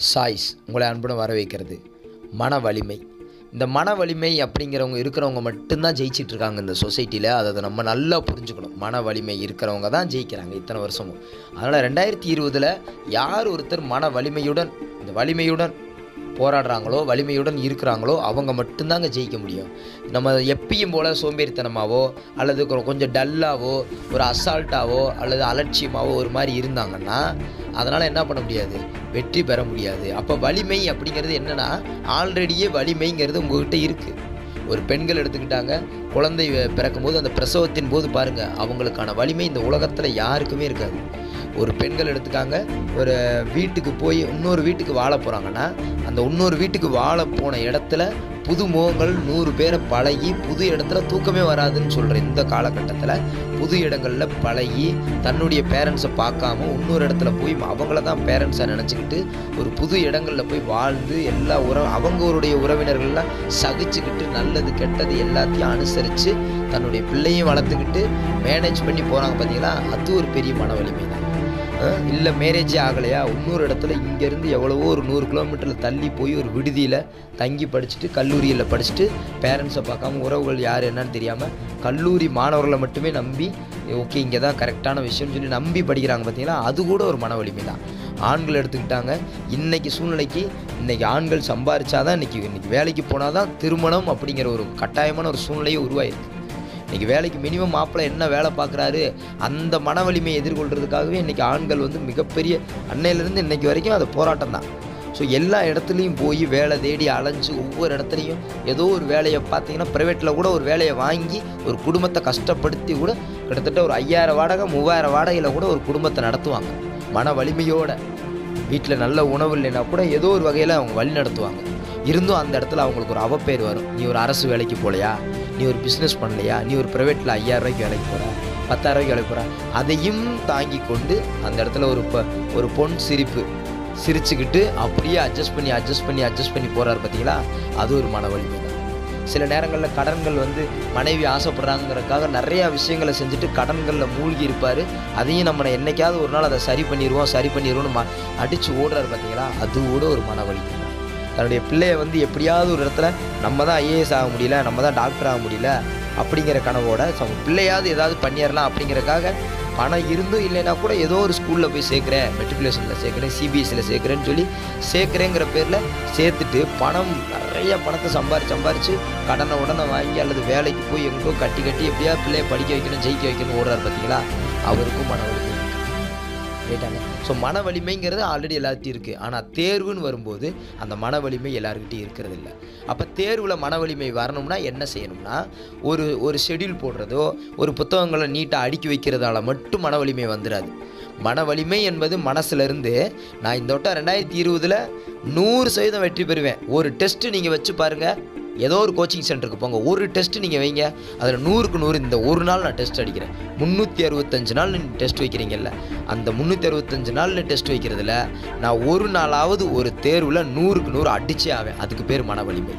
choice உங்களை அன்புடன் வரவேற்கிறது மன வலிமை இந்த மன வலிமை அப்படிங்கிறவங்க இருக்கிறவங்க மட்டும்தான் ஜெயிச்சிட்டு இருக்காங்க இந்த சொசைட்டியில் அதை நம்ம நல்லா புரிஞ்சுக்கணும் மன வலிமை இருக்கிறவங்க தான் ஜெயிக்கிறாங்க இத்தனை வருஷமும் அதனால் ரெண்டாயிரத்தி இருபதில் யார் ஒருத்தர் மன வலிமையுடன் இந்த வலிமையுடன் போராடுறாங்களோ வலிமையுடன் இருக்கிறாங்களோ அவங்க மட்டும்தாங்க ஜெயிக்க முடியும் நம்ம எப்பயும் போல் சோம்பேறித்தனமாவோ அல்லது கொ- கொஞ்சம் டல்லாவோ ஒரு அசால்ட்டாவோ அல்லது அலட்சியமாவோ ஒரு மாதிரி இருந்தாங்கன்னா அதனால் என்ன பண்ண முடியாது வெற்றி பெற முடியாது அப்போ வலிமை அப்படிங்கிறது என்னென்னா ஆல்ரெடியே வலிமைங்கிறது உங்ககிட்ட இருக்குது ஒரு பெண்கள் எடுத்துக்கிட்டாங்க குழந்தை பிறக்கும்போது அந்த பிரசவத்தின் போது பாருங்கள் அவங்களுக்கான வலிமை இந்த உலகத்தில் யாருக்குமே இருக்காது ஒரு பெண்கள் எடுத்துக்காங்க ஒரு வீட்டுக்கு போய் இன்னொரு வீட்டுக்கு வாழ போகிறாங்கன்னா அந்த இன்னொரு வீட்டுக்கு வாழ போன இடத்துல புது முகங்கள் நூறு பேரை பழகி புது இடத்துல தூக்கமே வராதுன்னு சொல்கிற இந்த காலகட்டத்தில் புது இடங்களில் பழகி தன்னுடைய பேரண்ட்ஸை பார்க்காம இன்னொரு இடத்துல போய் அவங்கள தான் பேரண்ட்ஸை நினச்சிக்கிட்டு ஒரு புது இடங்களில் போய் வாழ்ந்து எல்லா உற அவங்களுடைய உறவினர்கள்லாம் சகிச்சுக்கிட்டு நல்லது கெட்டது எல்லாத்தையும் அனுசரித்து தன்னுடைய பிள்ளையும் வளர்த்துக்கிட்டு மேனேஜ் பண்ணி போகிறாங்க பார்த்தீங்களா அது ஒரு பெரிய மன வலிமை தான் இல்லை மேரேஜே ஆகலையா இன்னொரு இடத்துல இங்கேருந்து எவ்வளவோ ஒரு நூறு கிலோமீட்டரில் தள்ளி போய் ஒரு விடுதியில் தங்கி படிச்சுட்டு கல்லூரியில் படிச்சுட்டு பேரண்ட்ஸை பார்க்காம உறவுகள் யார் என்னன்னு தெரியாமல் கல்லூரி மாணவர்களை மட்டுமே நம்பி ஓகே இங்கே தான் கரெக்டான விஷயம்னு சொல்லி நம்பி படிக்கிறாங்க பார்த்தீங்களா அது கூட ஒரு மன வலிமை தான் ஆண்கள் எடுத்துக்கிட்டாங்க இன்னைக்கு சூழ்நிலைக்கு இன்னைக்கு ஆண்கள் சம்பாரிச்சாதான் இன்னைக்கு இன்னைக்கு வேலைக்கு போனால் தான் திருமணம் அப்படிங்கிற ஒரு கட்டாயமான ஒரு சூழ்நிலையே உருவாயிருக்கு இன்றைக்கி வேலைக்கு மினிமம் மாப்பிள்ளை என்ன வேலை பார்க்குறாரு அந்த மன வலிமையை எதிர்கொள்கிறதுக்காகவே இன்றைக்கி ஆண்கள் வந்து மிகப்பெரிய அன்னையிலேருந்து இன்னைக்கு வரைக்கும் அது போராட்டம் தான் ஸோ எல்லா இடத்துலையும் போய் வேலை தேடி அலைஞ்சு ஒவ்வொரு இடத்துலையும் ஏதோ ஒரு வேலையை பார்த்தீங்கன்னா ப்ரைவேட்டில் கூட ஒரு வேலையை வாங்கி ஒரு குடும்பத்தை கஷ்டப்படுத்தி கூட கிட்டத்தட்ட ஒரு ஐயாயிரம் வாடகை மூவாயிரம் வாடகையில் கூட ஒரு குடும்பத்தை நடத்துவாங்க மன வலிமையோட வீட்டில் நல்ல உணவு இல்லைன்னா கூட ஏதோ ஒரு வகையில் அவங்க வழி நடத்துவாங்க இருந்தும் அந்த இடத்துல அவங்களுக்கு ஒரு அவப்பேர் வரும் நீ ஒரு அரசு வேலைக்கு போகலையா நீ ஒரு பிஸ்னஸ் பண்ணலையா நீ ஒரு ப்ரைவேட்டில் ஐயாயிரம் ரூபாய்க்கு வேலைக்கு போகிற பத்தாயிரம் ரூபாய்க்கு வேலைக்கு போகிற அதையும் தாங்கி கொண்டு அந்த இடத்துல ஒரு ப ஒரு பொன் சிரிப்பு சிரிச்சுக்கிட்டு அப்படியே அட்ஜஸ்ட் பண்ணி அட்ஜஸ்ட் பண்ணி அட்ஜஸ்ட் பண்ணி போகிறாரு பார்த்தீங்களா அது ஒரு மன வலிமை தான் சில நேரங்களில் கடன்கள் வந்து மனைவி ஆசைப்படுறாங்கிறதுக்காக நிறையா விஷயங்களை செஞ்சுட்டு கடன்களில் மூழ்கி இருப்பார் அதையும் நம்ம என்னைக்காவது ஒரு நாள் அதை சரி பண்ணிடுவோம் சரி பண்ணிடுவோம்னு ம அடித்து ஓடுறாரு பார்த்தீங்களா அது கூட ஒரு மன வலிமை தான் தன்னுடைய பிள்ளைய வந்து எப்படியாவது ஒரு இடத்துல நம்ம தான் ஐஏஎஸ் ஆக முடியல நம்ம தான் டாக்டர் ஆக முடியல அப்படிங்கிற கனவோட அவங்க பிள்ளையாவது ஏதாவது பண்ணிடலாம் அப்படிங்கிறக்காக பணம் இருந்தும் இல்லைன்னா கூட ஏதோ ஒரு ஸ்கூலில் போய் சேர்க்குறேன் மெட்ரிகுலேஷனில் சேர்க்குறேன் சிபிஎஸ்சியில் சேர்க்குறேன்னு சொல்லி சேர்க்குறேங்கிற பேரில் சேர்த்துட்டு பணம் நிறைய பணத்தை சம்பாரிச்சு சம்பாரிச்சு கடனை உடனே வாங்கி அல்லது வேலைக்கு போய் எங்கோ கட்டி கட்டி எப்படியாவது பிள்ளைய படிக்க வைக்கணும் ஜெயிக்க வைக்கணும் ஓடுறாரு பார்த்தீங்களா அவருக்கும் மன வலிமை இருக்கு ரைட்டாங்க ஸோ மன வலிமைங்கிறது ஆல்ரெடி எல்லாத்தையும் இருக்குது ஆனால் தேர்வுன்னு வரும்போது அந்த மன வலிமை எல்லாருக்கிட்டையும் இருக்கிறது இல்லை அப்போ தேர்வில் மன வலிமை வரணும்னா என்ன செய்யணும்னா ஒரு ஒரு ஷெட்யூல் போடுறதோ ஒரு புத்தகங்களை நீட்டாக அடுக்கி வைக்கிறதால மட்டும் மன வலிமை வந்துடாது மன வலிமை என்பது மனசுலேருந்து நான் இந்த வட்டம் ரெண்டாயிரத்தி இருபதில் நூறு சதவீதம் வெற்றி பெறுவேன் ஒரு டெஸ்ட்டு நீங்கள் வச்சு பாருங்கள் ஏதோ ஒரு கோச்சிங் சென்டருக்கு போங்க ஒரு டெஸ்ட் நீங்கள் வைங்க அதில் நூறுக்கு நூறு இந்த ஒரு நாள் நான் டெஸ்ட் அடிக்கிறேன் முந்நூற்றி அறுபத்தஞ்சு நாள் நீங்கள் டெஸ்ட் வைக்கிறீங்கல்ல அந்த முந்நூற்றி அறுபத்தஞ்சு நாள் டெஸ்ட் வைக்கிறதுல நான் ஒரு நாளாவது ஒரு தேர்வில் நூறுக்கு நூறு அடிச்சே ஆவேன் அதுக்கு பேர் மன வலிமை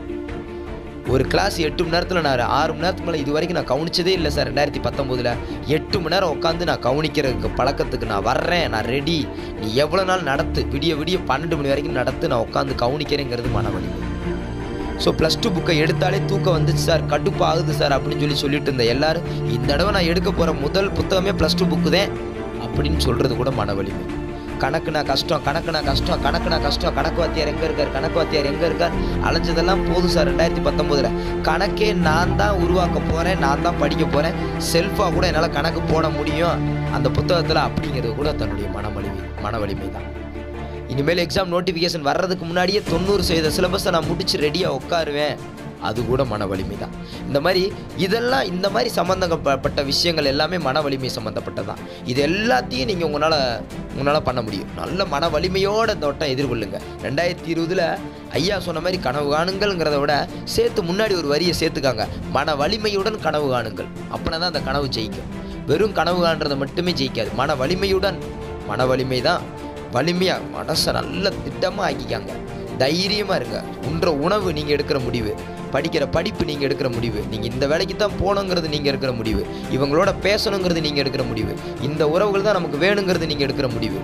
ஒரு கிளாஸ் எட்டு மணி நேரத்தில் நான் ஆறு மணி நேரத்துக்கு மேலே இது வரைக்கும் நான் கவனிச்சதே இல்லை சார் ரெண்டாயிரத்தி பத்தொம்போதில் எட்டு மணி நேரம் உட்காந்து நான் கவனிக்கிறதுக்கு பழக்கத்துக்கு நான் வர்றேன் நான் ரெடி நீ எவ்வளோ நாள் நடத்து விடிய விடிய பன்னெண்டு மணி வரைக்கும் நடத்து நான் உட்காந்து கவனிக்கிறேங்கிறது மன வலிமை ஸோ ப்ளஸ் டூ புக்கை எடுத்தாலே தூக்கம் வந்துச்சு சார் கடுப்பு ஆகுது சார் அப்படின்னு சொல்லி சொல்லிட்டு இருந்த எல்லாரும் இந்த தடவை நான் எடுக்க போகிற முதல் புத்தகமே ப்ளஸ் டூ புக்கு தான் அப்படின்னு சொல்கிறது கூட மன வலிமை கணக்குனா கஷ்டம் கணக்குனா கஷ்டம் கணக்குனா கஷ்டம் கணக்கு வாத்தியார் எங்கே இருக்கார் கணக்கு வாத்தியார் எங்கே இருக்கார் அலைஞ்சதெல்லாம் போதும் சார் ரெண்டாயிரத்தி பத்தொம்போதில் கணக்கே நான் தான் உருவாக்க போகிறேன் நான் தான் படிக்க போகிறேன் செல்ஃபாக கூட என்னால் கணக்கு போட முடியும் அந்த புத்தகத்தில் அப்படிங்கிறது கூட தன்னுடைய மன வலிமை மன வலிமை தான் இனிமேல் எக்ஸாம் நோட்டிஃபிகேஷன் வர்றதுக்கு முன்னாடியே தொண்ணூறு சதவீத சிலபஸை நான் முடிச்சு ரெடியாக உட்காருவேன் அது கூட மன வலிமை தான் இந்த மாதிரி இதெல்லாம் இந்த மாதிரி சம்மந்தப்பட்ட விஷயங்கள் எல்லாமே மன வலிமை சம்மந்தப்பட்டதான் இது எல்லாத்தையும் நீங்கள் உங்களால் உங்களால் பண்ண முடியும் நல்ல மன வலிமையோட இந்த வட்டம் எதிர்கொள்ளுங்க ரெண்டாயிரத்தி இருபதில் ஐயா சொன்ன மாதிரி கனவு காணுங்கள்ங்கிறத விட சேர்த்து முன்னாடி ஒரு வரியை சேர்த்துக்காங்க மன வலிமையுடன் கனவு காணுங்கள் அப்படின்னா தான் அந்த கனவு ஜெயிக்கும் வெறும் கனவு காண்றதை மட்டுமே ஜெயிக்காது மன வலிமையுடன் மன வலிமை தான் வலிமையாக மனசை நல்ல திட்டமாக ஆக்கிக்காங்க தைரியமாக இருங்க உன்ற உணவு நீங்கள் எடுக்கிற முடிவு படிக்கிற படிப்பு நீங்கள் எடுக்கிற முடிவு நீங்கள் இந்த வேலைக்கு தான் போகணுங்கிறது நீங்கள் எடுக்கிற முடிவு இவங்களோட பேசணுங்கிறது நீங்கள் எடுக்கிற முடிவு இந்த உறவுகள் தான் நமக்கு வேணுங்கிறது நீங்கள் எடுக்கிற முடிவு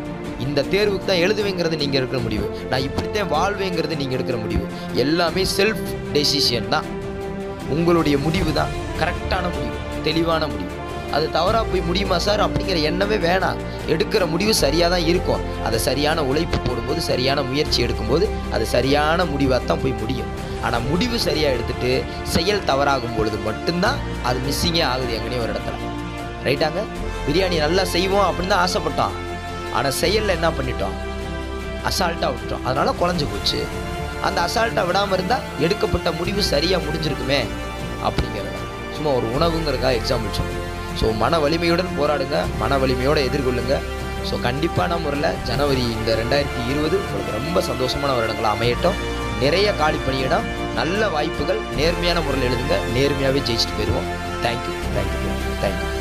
இந்த தேர்வுக்கு தான் எழுதுவேங்கிறது நீங்கள் எடுக்கிற முடிவு நான் இப்படித்தான் வாழ்வேங்கிறது நீங்கள் எடுக்கிற முடிவு எல்லாமே செல்ஃப் டெசிஷன் தான் உங்களுடைய முடிவு தான் கரெக்டான முடிவு தெளிவான முடிவு அது தவறாக போய் முடியுமா சார் அப்படிங்கிற எண்ணமே வேணாம் எடுக்கிற முடிவு சரியாக தான் இருக்கும் அதை சரியான உழைப்பு போடும்போது சரியான முயற்சி எடுக்கும்போது அது சரியான முடிவாக தான் போய் முடியும் ஆனால் முடிவு சரியாக எடுத்துட்டு செயல் தவறாகும் பொழுது மட்டும்தான் அது மிஸ்ஸிங்கே ஆகுது எங்கனையும் ஒரு இடத்துல ரைட்டாங்க பிரியாணி நல்லா செய்வோம் அப்படின்னு தான் ஆசைப்பட்டோம் ஆனால் செயலில் என்ன பண்ணிட்டோம் அசால்ட்டாக விட்டுட்டோம் அதனால குழஞ்சு போச்சு அந்த அசால்ட்டாக விடாமல் இருந்தால் எடுக்கப்பட்ட முடிவு சரியாக முடிஞ்சிருக்குமே அப்படிங்கிறது சும்மா ஒரு உணவுங்கிறதுக்காக எக்ஸாம்பிள் சொன்னேன் ஸோ மன வலிமையுடன் போராடுங்க மன வலிமையோடு எதிர்கொள்ளுங்க ஸோ கண்டிப்பான முறையில் ஜனவரி இந்த ரெண்டாயிரத்தி இருபது உங்களுக்கு ரொம்ப சந்தோஷமான வருடங்களாக அமையட்டும் நிறைய காலி பணியிடம் நல்ல வாய்ப்புகள் நேர்மையான முறையில் எழுதுங்க நேர்மையாகவே ஜெயிச்சுட்டு போயிடுவோம் தேங்க்யூ தேங்க்யூ தேங்க்யூ